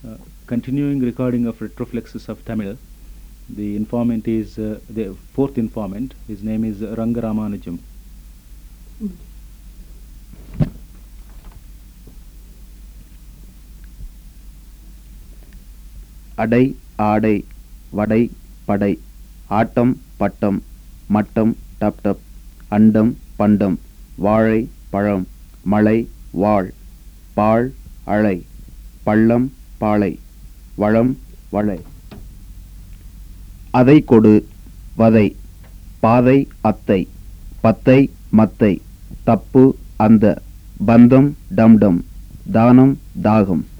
uh, continuing recording of retroflexes of Tamil. The informant is uh, the fourth informant. His name is Rangaramanujam. அடை ஆடை வடை படை ஆட்டம் பட்டம் மட்டம் dub dub அண்டம் பண்டம் வாழை பழம் மலை வாழ் பாழ் அழை பள்ளம் பாளை வளம் வளை அதை கொடு வதை பாதை அத்தை பத்தை மத்தை தப்பு அந்த பந்தம் டம்டம் தானம் தாகம்